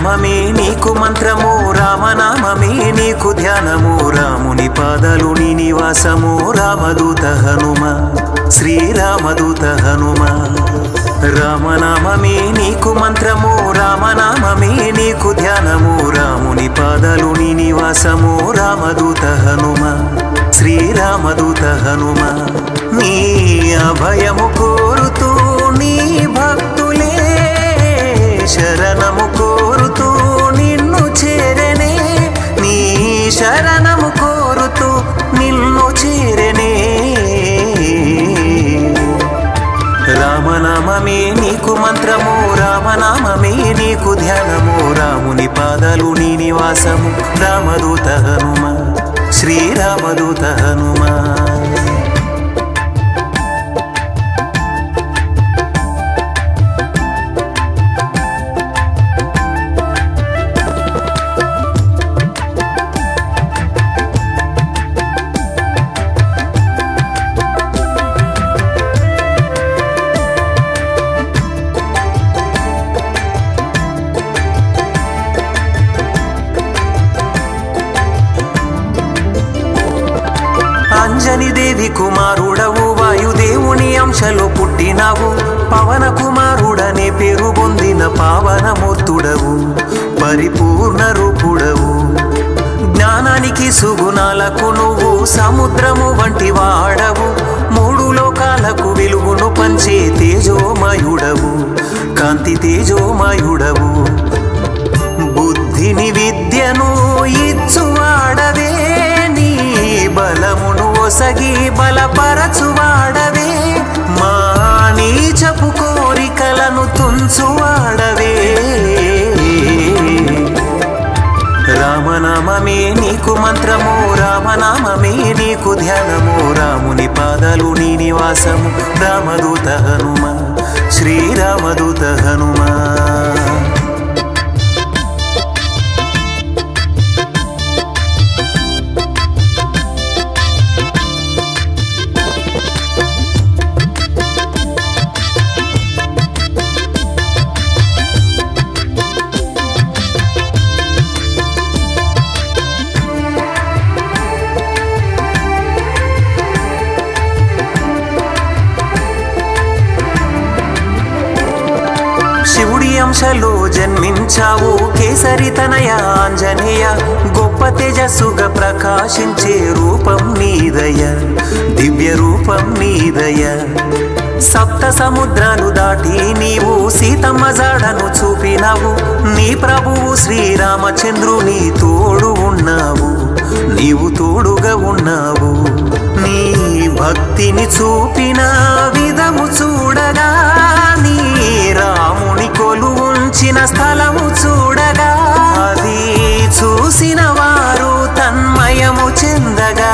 రామనామమే నీకు మంత్రము రామనామమే నీకు ధ్యానము రాముని పాదలు నీ నివాసము రామదూత హనుమ శ్రీరామదూత హనుమ రామనామమే నీకు మంత్రము రామనామమే నీకు ధ్యానము రాముని పాదలు నీ నివాసము రామదూత హనుమ శ్రీరామదూత హనుమ నీ అభయము కోరుతూ నీ భక్తులే శరణము కోరుతూ నిన్ను చేరనే నీ శరణము కోరుతూ నిన్ను చేరనే రామనామమే నీకు మంత్రము రామనామమే నీకు ధ్యానము రాముని పాదాలు నీ నివాసము రామదూత హనుమ శ్రీరామదూత హనుమ అంజని దేవి కుమారుడవు వాయుదేవుని అంశలో పుట్టినావు పవన కుమారుడనే పేరు పొందిన పావనమూర్తుడవు పరిపూర్ణ రూపుడవు జ్ఞానానికి సుగుణాలకు నువ్వు సముద్రము వంటి వాడవు మూడు లోకాలకు వెలుగును పంచే తేజోమయుడవు కాంతి తేజోమయుడవు బుద్ధిని విద్యను ఇచ్చువాడవే నీ బలమును ఒసగి బలపరచువాడవే మా నీచపు కోరికలను తుంచువాడవే రామనామమే నీకు మంత్రము రామనామమే నీకు ధ్యానము రాముని పాదాలు నీ నివాసము రామదూత హనుమ శ్రీరామదూత హనుమ శివుడి అంశలో జన్మించావు కేసరి తనయ ఆంజనేయ గొప్ప తేజస్సుగా ప్రకాశించే రూపం నీదయ దివ్య రూపం నీదయ సప్త సముద్రాలు దాటి నీవు సీతమ్మ జాడను చూపినావు నీ ప్రభువు శ్రీరామచంద్రుని తోడు ఉన్నావు నీవు తోడుగా ఉన్నావు నీ భక్తిని చూపిన విధము చూడగా నీ రాముని కొలు ఉంచిన స్థలము చూడగా అది చూసిన వారు తన్మయము చెందగా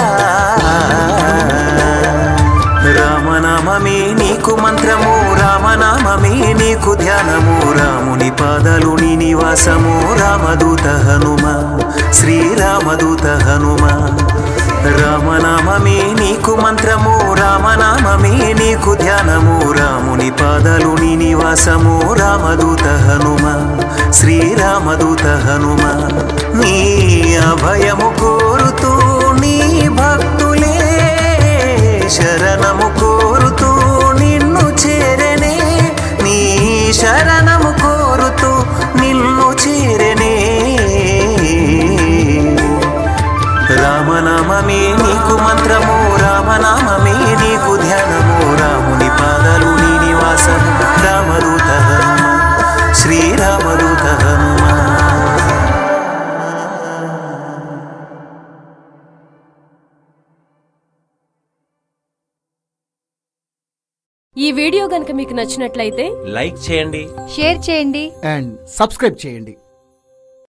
రామనామమే నీకు మంత్రము రామనామమే నీకు ధ్యానము రాముని పాదాలు నీ నివాసము రామదూత హనుమ శ్రీరామదూత హనుమ రామనామమే నీకు మంత్రము రామనామమే నీకు ధ్యానము రాముని పాదాలు నీ నివాసము రామదూత హనుమ శ్రీరామదూత హనుమ నీ అభయము కోరుతూ నీ భక్తులే శరణము కోరుతూ నిన్ను చేరనే నీ శరణము కోరుతూ నిన్ను చేరనే రామనామమే నీకు మంత్రము రామనామమే నీకు ధ్యానము రాముని పాదాలు నీ నివాసము రామదూత హనుమ శ్రీరామదూత హనుమ ఈ వీడియో గనుక మీకు నచ్చినట్లయితే లైక్ చేయండి షేర్ చేయండి అండ్ సబ్స్క్రైబ్ చేయండి